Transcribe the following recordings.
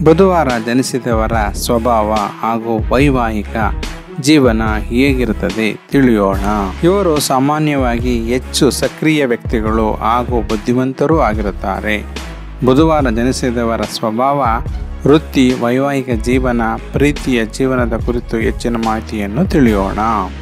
ಬುಧವಾರ ಜನಿಸಿದವರ ಸ್ವಭಾವ ಹಾಗೂ ವೈವಾಹಿಕ ಜೀವನ ಹೇಗಿರುತ್ತದೆ ತಿಳಿಯೋಣ ಇವರು ಸಾಮಾನ್ಯವಾಗಿ ಹೆಚ್ಚು ಸಕ್ರಿಯ ವ್ಯಕ್ತಿಗಳು ಹಾಗೂ ಬುದ್ಧಿವಂತರೂ ಆಗಿರುತ್ತಾರೆ ಬುಧವಾರ ಜನಿಸಿದವರ ಸ್ವಭಾವ ವೃತ್ತಿ ವೈವಾಹಿಕ ಜೀವನ ಪ್ರೀತಿಯ ಜೀವನದ ಕುರಿತು ಹೆಚ್ಚಿನ ಮಾಹಿತಿಯನ್ನು ತಿಳಿಯೋಣ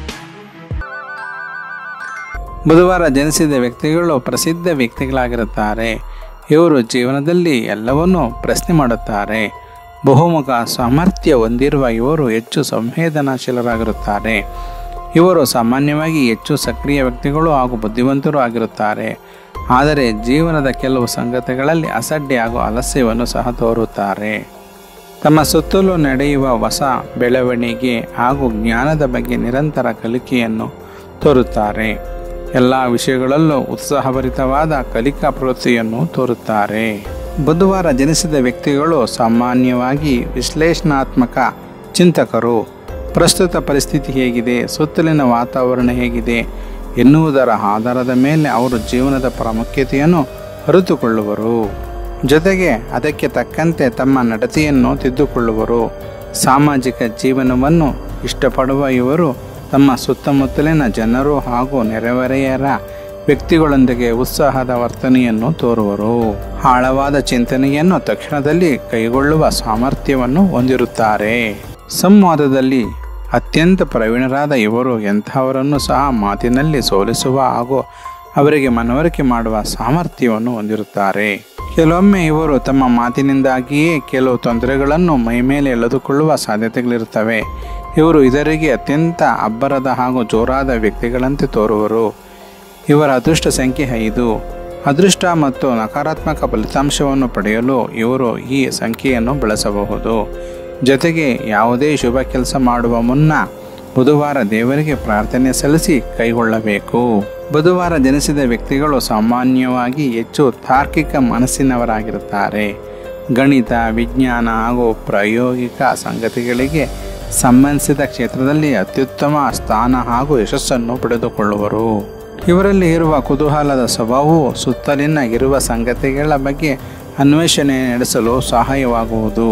ಬುಧವಾರ ಜನಿಸಿದ ವ್ಯಕ್ತಿಗಳು ಪ್ರಸಿದ್ಧ ವ್ಯಕ್ತಿಗಳಾಗಿರುತ್ತಾರೆ ಇವರು ಜೀವನದಲ್ಲಿ ಎಲ್ಲವನ್ನೂ ಪ್ರಶ್ನೆ ಮಾಡುತ್ತಾರೆ ಬಹುಮುಖ ಸಾಮರ್ಥ್ಯ ಹೊಂದಿರುವ ಇವರು ಹೆಚ್ಚು ಸಂವೇದನಾಶೀಲರಾಗಿರುತ್ತಾರೆ ಇವರು ಸಾಮಾನ್ಯವಾಗಿ ಹೆಚ್ಚು ಸಕ್ರಿಯ ವ್ಯಕ್ತಿಗಳು ಹಾಗೂ ಬುದ್ಧಿವಂತರು ಆಗಿರುತ್ತಾರೆ ಆದರೆ ಜೀವನದ ಕೆಲವು ಸಂಗತಿಗಳಲ್ಲಿ ಅಸಡ್ಡೆ ಹಾಗೂ ಆಲಸ್ಯವನ್ನು ಸಹ ತೋರುತ್ತಾರೆ ತಮ್ಮ ಸುತ್ತಲೂ ನಡೆಯುವ ಹೊಸ ಬೆಳವಣಿಗೆ ಹಾಗೂ ಜ್ಞಾನದ ಬಗ್ಗೆ ನಿರಂತರ ಕಲಿಕೆಯನ್ನು ತೋರುತ್ತಾರೆ ಎಲ್ಲ ವಿಷಯಗಳಲ್ಲೂ ಉತ್ಸಾಹಭರಿತವಾದ ಕಲಿಕಾ ಪ್ರವೃತ್ತಿಯನ್ನು ತೋರುತ್ತಾರೆ ಬುಧವಾರ ಜನಿಸಿದ ವ್ಯಕ್ತಿಗಳು ಸಾಮಾನ್ಯವಾಗಿ ವಿಶ್ಲೇಷಣಾತ್ಮಕ ಚಿಂತಕರು ಪ್ರಸ್ತುತ ಪರಿಸ್ಥಿತಿ ಹೇಗಿದೆ ಸುತ್ತಲಿನ ವಾತಾವರಣ ಹೇಗಿದೆ ಎನ್ನುವುದರ ಆಧಾರದ ಮೇಲೆ ಅವರು ಜೀವನದ ಪ್ರಾಮುಖ್ಯತೆಯನ್ನು ಅರಿತುಕೊಳ್ಳುವರು ಜೊತೆಗೆ ಅದಕ್ಕೆ ತಕ್ಕಂತೆ ತಮ್ಮ ನಡತೆಯನ್ನು ತಿದ್ದುಕೊಳ್ಳುವರು ಸಾಮಾಜಿಕ ಜೀವನವನ್ನು ಇಷ್ಟಪಡುವ ಇವರು ತಮ್ಮ ಸುತ್ತಮುತ್ತಲಿನ ಜನರು ಹಾಗೂ ನೆರೆಹೊರೆಯರ ವ್ಯಕ್ತಿಗಳೊಂದಿಗೆ ಉತ್ಸಾಹದ ವರ್ತನೆಯನ್ನು ತೋರುವರು ಆಳವಾದ ಚಿಂತನೆಯನ್ನು ತಕ್ಷಣದಲ್ಲಿ ಕೈಗೊಳ್ಳುವ ಸಾಮರ್ಥ್ಯವನ್ನು ಹೊಂದಿರುತ್ತಾರೆ ಸಂವಾದದಲ್ಲಿ ಅತ್ಯಂತ ಪ್ರವೀಣರಾದ ಇವರು ಎಂಥವರನ್ನು ಸಹ ಮಾತಿನಲ್ಲಿ ಸೋಲಿಸುವ ಹಾಗೂ ಅವರಿಗೆ ಮನವರಿಕೆ ಮಾಡುವ ಸಾಮರ್ಥ್ಯವನ್ನು ಹೊಂದಿರುತ್ತಾರೆ ಕೆಲವೊಮ್ಮೆ ಇವರು ತಮ್ಮ ಮಾತಿನಿಂದಾಗಿಯೇ ಕೆಲವು ತೊಂದರೆಗಳನ್ನು ಮೈಮೇಲೆ ಎಳೆದುಕೊಳ್ಳುವ ಸಾಧ್ಯತೆಗಳಿರುತ್ತವೆ ಇವರು ಇದರಿಗೆ ಅತ್ಯಂತ ಅಬ್ಬರದ ಹಾಗೂ ಜೋರಾದ ವ್ಯಕ್ತಿಗಳಂತೆ ತೋರುವರು ಇವರ ಅದೃಷ್ಟ ಸಂಖ್ಯೆ ಐದು ಅದೃಷ್ಟ ಮತ್ತು ನಕಾರಾತ್ಮಕ ಫಲಿತಾಂಶವನ್ನು ಪಡೆಯಲು ಇವರು ಈ ಸಂಖ್ಯೆಯನ್ನು ಬಳಸಬಹುದು ಜೊತೆಗೆ ಯಾವುದೇ ಶುಭ ಕೆಲಸ ಮಾಡುವ ಮುನ್ನ ಬುಧವಾರ ದೇವರಿಗೆ ಪ್ರಾರ್ಥನೆ ಸಲ್ಲಿಸಿ ಕೈಗೊಳ್ಳಬೇಕು ಬುಧವಾರ ಜನಿಸಿದ ವ್ಯಕ್ತಿಗಳು ಸಾಮಾನ್ಯವಾಗಿ ಹೆಚ್ಚು ತಾರ್ಕಿಕ ಮನಸ್ಸಿನವರಾಗಿರುತ್ತಾರೆ ಗಣಿತ ವಿಜ್ಞಾನ ಹಾಗೂ ಪ್ರಾಯೋಗಿಕ ಸಂಗತಿಗಳಿಗೆ ಸಂಬಂಧಿಸಿದ ಕ್ಷೇತ್ರದಲ್ಲಿ ಅತ್ಯುತ್ತಮ ಸ್ಥಾನ ಹಾಗೂ ಯಶಸ್ಸನ್ನು ಪಡೆದುಕೊಳ್ಳುವರು ಇವರಲ್ಲಿ ಇರುವ ಕುತೂಹಲದ ಸ್ವಭಾವವು ಸುತ್ತಲಿನ ಇರುವ ಸಂಗತಿಗಳ ಬಗ್ಗೆ ಅನ್ವೇಷಣೆ ನಡೆಸಲು ಸಹಾಯವಾಗುವುದು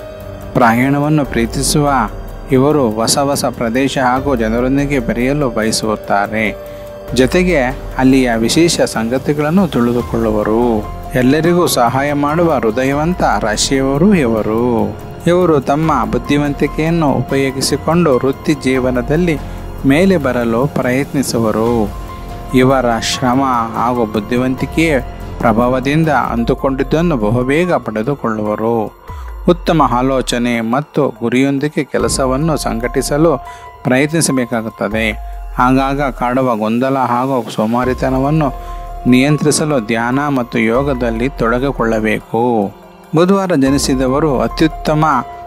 ಪ್ರಯಾಣವನ್ನು ಪ್ರೀತಿಸುವ ಇವರು ಹೊಸ ಹೊಸ ಪ್ರದೇಶ ಹಾಗೂ ಜನರೊಂದಿಗೆ ಬೆರೆಯಲು ಬಯಸುತ್ತಾರೆ ಜೊತೆಗೆ ಅಲ್ಲಿಯ ವಿಶೇಷ ಸಂಗತಿಗಳನ್ನು ತಿಳಿದುಕೊಳ್ಳುವರು ಎಲ್ಲರಿಗೂ ಸಹಾಯ ಮಾಡುವ ಹೃದಯವಂತ ರಾಶಿಯವರು ಇವರು ಇವರು ತಮ್ಮ ಬುದ್ಧಿವಂತಿಕೆಯನ್ನು ಉಪಯೋಗಿಸಿಕೊಂಡು ವೃತ್ತಿ ಜೀವನದಲ್ಲಿ ಮೇಲೆ ಬರಲು ಪ್ರಯತ್ನಿಸುವರು ಇವರ ಶ್ರಮ ಹಾಗೂ ಬುದ್ಧಿವಂತಿಕೆಯ ಪ್ರಭಾವದಿಂದ ಅಂದುಕೊಂಡಿದ್ದನ್ನು ಬಹುಬೇಗ ಪಡೆದುಕೊಳ್ಳುವರು ಉತ್ತಮ ಆಲೋಚನೆ ಮತ್ತು ಗುರಿಯೊಂದಿಗೆ ಕೆಲಸವನ್ನು ಸಂಘಟಿಸಲು ಪ್ರಯತ್ನಿಸಬೇಕಾಗುತ್ತದೆ ಆಗಾಗ ಕಾಡುವ ಗೊಂದಲ ಹಾಗೂ ಸೋಮಾರಿತನವನ್ನು ನಿಯಂತ್ರಿಸಲು ಧ್ಯಾನ ಮತ್ತು ಯೋಗದಲ್ಲಿ ತೊಡಗಿಕೊಳ್ಳಬೇಕು ಬುಧವಾರ ಜನಿಸಿದವರು ಅತ್ಯುತ್ತಮ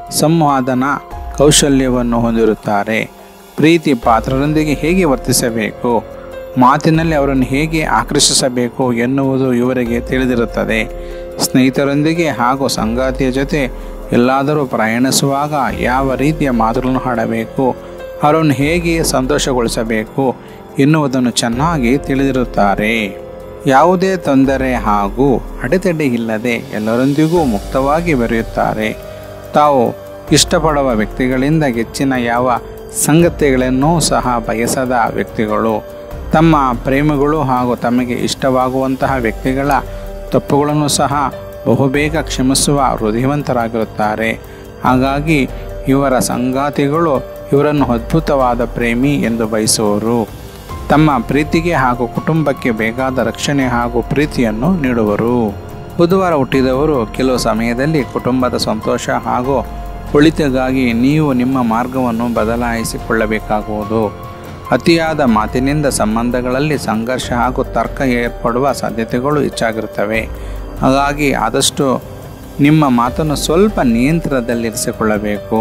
ಸಂವಾದನ ಕೌಶಲ್ಯವನ್ನು ಹೊಂದಿರುತ್ತಾರೆ ಪ್ರೀತಿ ಪಾತ್ರರೊಂದಿಗೆ ಹೇಗೆ ವರ್ತಿಸಬೇಕು ಮಾತಿನಲ್ಲಿ ಅವರನ್ನು ಹೇಗೆ ಆಕರ್ಷಿಸಬೇಕು ಎನ್ನುವುದು ಇವರಿಗೆ ತಿಳಿದಿರುತ್ತದೆ ಸ್ನೇಹಿತರೊಂದಿಗೆ ಹಾಗೂ ಸಂಗಾತಿಯ ಜೊತೆ ಎಲ್ಲಾದರೂ ಪ್ರಯಾಣಿಸುವಾಗ ಯಾವ ರೀತಿಯ ಮಾತುಗಳನ್ನು ಆಡಬೇಕು ಅವರನ್ನು ಹೇಗೆ ಸಂತೋಷಗೊಳಿಸಬೇಕು ಎನ್ನುವುದನ್ನು ಚೆನ್ನಾಗಿ ತಿಳಿದಿರುತ್ತಾರೆ ಯಾವುದೇ ತೊಂದರೆ ಹಾಗೂ ಅಡೆತಡೆ ಇಲ್ಲದೆ ಎಲ್ಲರೊಂದಿಗೂ ಮುಕ್ತವಾಗಿ ಬೆರೆಯುತ್ತಾರೆ ತಾವು ಇಷ್ಟಪಡುವ ವ್ಯಕ್ತಿಗಳಿಂದ ಹೆಚ್ಚಿನ ಯಾವ ಸಂಗತಿಗಳನ್ನೂ ಸಹ ಬಯಸದ ವ್ಯಕ್ತಿಗಳು ತಮ್ಮ ಪ್ರೇಮಿಗಳು ಹಾಗೂ ತಮಗೆ ಇಷ್ಟವಾಗುವಂತಹ ವ್ಯಕ್ತಿಗಳ ತಪ್ಪುಗಳನ್ನು ಸಹ ಬಹುಬೇಗ ಕ್ಷಮಿಸುವ ಹೃದಯವಂತರಾಗಿರುತ್ತಾರೆ ಹಾಗಾಗಿ ಇವರ ಸಂಗಾತಿಗಳು ಇವರನ್ನು ಅದ್ಭುತವಾದ ಪ್ರೇಮಿ ಎಂದು ಬಯಸುವರು ತಮ್ಮ ಪ್ರೀತಿಗೆ ಹಾಗೂ ಕುಟುಂಬಕ್ಕೆ ಬೇಕಾದ ರಕ್ಷಣೆ ಹಾಗೂ ಪ್ರೀತಿಯನ್ನು ನೀಡುವರು ಬುಧವಾರ ಹುಟ್ಟಿದವರು ಕೆಲವು ಸಮಯದಲ್ಲಿ ಕುಟುಂಬದ ಸಂತೋಷ ಹಾಗೂ ಒಳಿತಿಗಾಗಿ ನೀವು ನಿಮ್ಮ ಮಾರ್ಗವನ್ನು ಬದಲಾಯಿಸಿಕೊಳ್ಳಬೇಕಾಗುವುದು ಅತಿಯಾದ ಮಾತಿನಿಂದ ಸಂಬಂಧಗಳಲ್ಲಿ ಸಂಘರ್ಷ ಹಾಗೂ ತರ್ಕ ಏರ್ಪಡುವ ಸಾಧ್ಯತೆಗಳು ಹೆಚ್ಚಾಗಿರುತ್ತವೆ ಹಾಗಾಗಿ ಆದಷ್ಟು ನಿಮ್ಮ ಮಾತನ್ನು ಸ್ವಲ್ಪ ನಿಯಂತ್ರಣದಲ್ಲಿರಿಸಿಕೊಳ್ಳಬೇಕು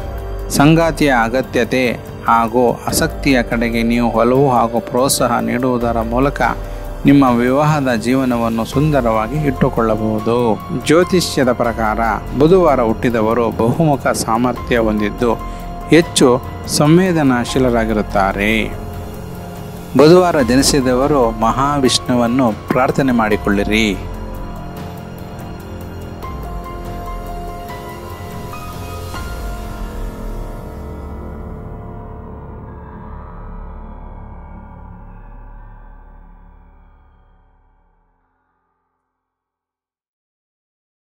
ಸಂಗಾತಿಯ ಅಗತ್ಯತೆ ಹಾಗೂ ಆಸಕ್ತಿಯ ಕಡೆಗೆ ನೀವು ಒಲವು ಹಾಗೂ ಪ್ರೋತ್ಸಾಹ ನೀಡುವುದರ ಮೂಲಕ ನಿಮ್ಮ ವಿವಾಹದ ಜೀವನವನ್ನು ಸುಂದರವಾಗಿ ಇಟ್ಟುಕೊಳ್ಳಬಹುದು ಜ್ಯೋತಿಷ್ಯದ ಪ್ರಕಾರ ಬುಧವಾರ ಹುಟ್ಟಿದವರು ಬಹುಮುಖ ಸಾಮರ್ಥ್ಯ ಹೊಂದಿದ್ದು ಹೆಚ್ಚು ಸಂವೇದನಾಶೀಲರಾಗಿರುತ್ತಾರೆ ಬುಧವಾರ ಜನಿಸಿದವರು ಮಹಾವಿಷ್ಣುವನ್ನು ಪ್ರಾರ್ಥನೆ ಮಾಡಿಕೊಳ್ಳಿರಿ